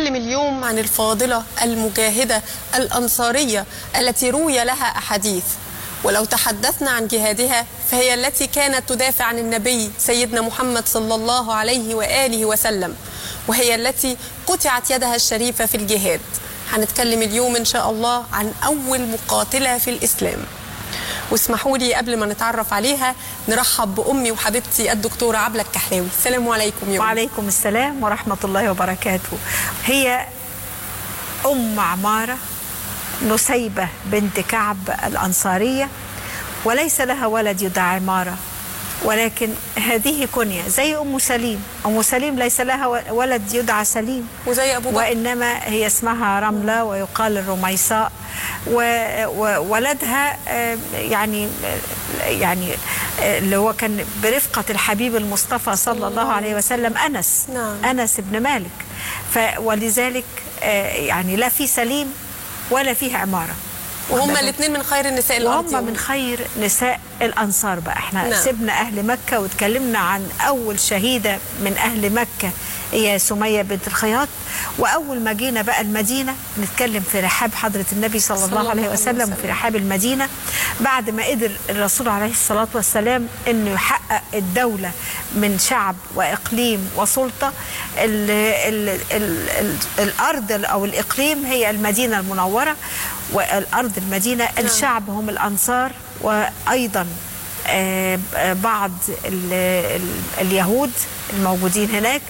هنتكلم اليوم عن الفاضلة المجاهدة الأنصارية التي روي لها أحاديث ولو تحدثنا عن جهادها فهي التي كانت تدافع عن النبي سيدنا محمد صلى الله عليه وآله وسلم وهي التي قطعت يدها الشريفة في الجهاد هنتكلم اليوم إن شاء الله عن أول مقاتلة في الإسلام واسمحوا لي قبل ما نتعرف عليها نرحب بأمي وحبيبتي الدكتورة عبلة الكحلاوي السلام عليكم يا وعليكم السلام ورحمة الله وبركاته هي أم عمارة نسيبة بنت كعب الأنصارية وليس لها ولد يدعى عمارة ولكن هذه كنية زي أم سليم أم سليم ليس لها ولد يدعى سليم وزي أبو بكر وإنما هي اسمها رملة ويقال الرميصاء وولدها يعني يعني اللي هو كان برفقة الحبيب المصطفى صلى الله عليه وسلم أنس نعم. أنس بن مالك ولذلك يعني لا في سليم ولا فيه عمارة وهما الاثنين من خير النساء الأرض وهم من خير نساء الأنصار بقى احنا نعم. سيبنا أهل مكة واتكلمنا عن أول شهيدة من أهل مكة هي سمية بنت الخياط وأول ما جينا بقى المدينة نتكلم في رحاب حضرة النبي صلى الله عليه وسلم وفي رحاب المدينة بعد ما قدر الرسول عليه الصلاة والسلام أنه يحقق الدولة من شعب وإقليم وسلطة ال ال ال ال الأرض أو الإقليم هي المدينة المنورة والأرض المدينة الشعب هم الأنصار وأيضا بعض ال ال اليهود الموجودين هناك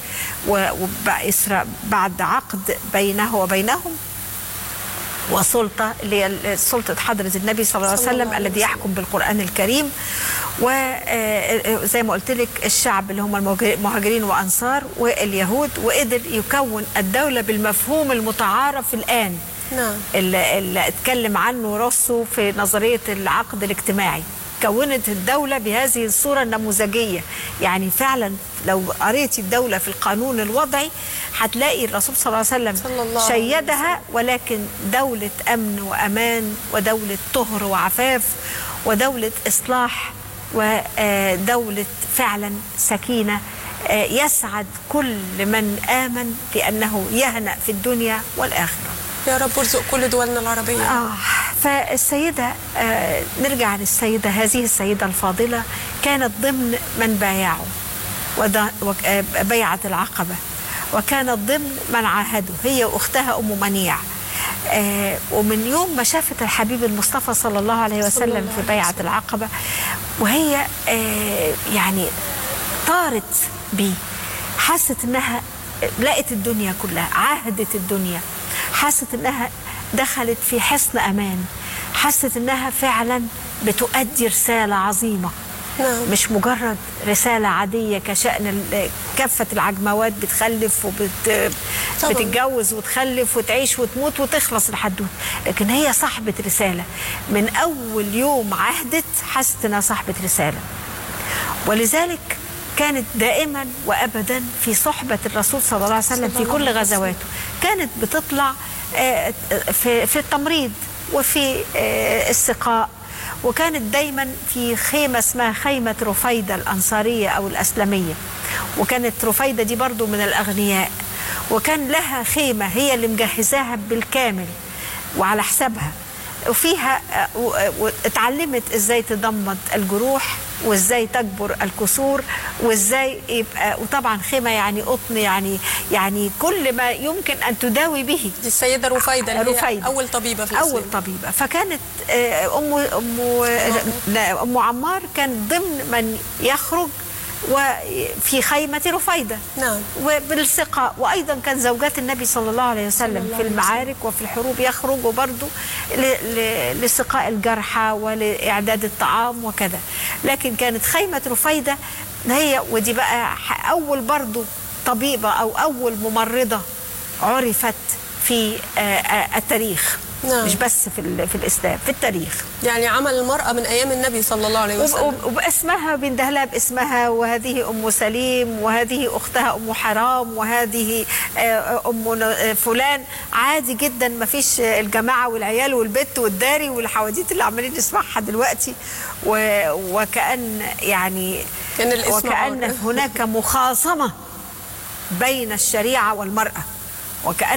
بعد عقد بينه وبينهم وسلطة اللي هي سلطة حضرة النبي صلى الله عليه وسلم الذي يحكم بالقرآن الكريم وزي ما قلت لك الشعب اللي هم المهاجرين وأنصار واليهود وقدر يكون الدولة بالمفهوم المتعارف الآن نعم. اللي, اللي اتكلم عنه روسو في نظرية العقد الاجتماعي كونت الدولة بهذه الصورة النموذجية يعني فعلا لو قريتي الدولة في القانون الوضعي هتلاقي الرسول صلى الله عليه وسلم صلى الله شيدها ولكن دولة أمن وأمان ودولة طهر وعفاف ودولة إصلاح ودولة فعلا سكينة يسعد كل من آمن بأنه يهنأ في الدنيا والآخرة يا رب ارزق كل دولنا العربية آه فالسيدة آه نرجع للسيدة هذه السيدة الفاضلة كانت ضمن من بايعوا بيعة العقبة وكانت ضمن من عاهدوا هي وأختها أم منيع آه ومن يوم ما شافت الحبيب المصطفى صلى الله عليه وسلم في بيعة العقبة وهي آه يعني طارت بيه حست انها لقت الدنيا كلها عاهدت الدنيا حست انها دخلت في حصن امان حست انها فعلا بتؤدي رساله عظيمه نعم. مش مجرد رسالة عادية كشأن كافة العجموات بتخلف وبت طبعا. بتتجوز وتخلف وتعيش وتموت وتخلص الحدوث لكن هي صاحبة رسالة من أول يوم عهدت حست إنها صاحبة رسالة ولذلك كانت دائما وابدا في صحبه الرسول صلى الله عليه وسلم في كل غزواته كانت بتطلع في في التمريض وفي السقاء وكانت دايما في خيمه اسمها خيمه رفيده الانصاريه او الاسلميه وكانت رفيده دي برضو من الاغنياء وكان لها خيمه هي اللي مجهزاها بالكامل وعلى حسابها وفيها اتعلمت ازاي تضمد الجروح وازاي تجبر الكسور وازاي يبقى وطبعا خيمه يعني قطن يعني يعني كل ما يمكن ان تداوي به دي السيدة رفيدة اللي رفيدة. هي أول طبيبة في الإسلام اول طبيبه فكانت ام ام لا ام عمار كان ضمن من يخرج وفي خيمة رفيدة نعم. وبالسقاء وأيضا كان زوجات النبي صلى الله عليه وسلم الله في عليه المعارك وفي الحروب يخرجوا برضو لسقاء الجرحى ولإعداد الطعام وكذا لكن كانت خيمة رفيدة هي ودي بقى أول برضو طبيبة أو أول ممرضة عرفت في التاريخ نعم. مش بس في, في الإسلام في التاريخ يعني عمل المرأة من أيام النبي صلى الله عليه وسلم وباسمها بندهلها باسمها وهذه ام سليم وهذه اختها ام حرام وهذه ام فلان عادي جدا ما فيش الجماعه والعيال والبت والداري والحواديت اللي عمالين نسمعها دلوقتي وكان يعني كان الاسم وكان عار. هناك مخاصمه بين الشريعه والمراه وكأن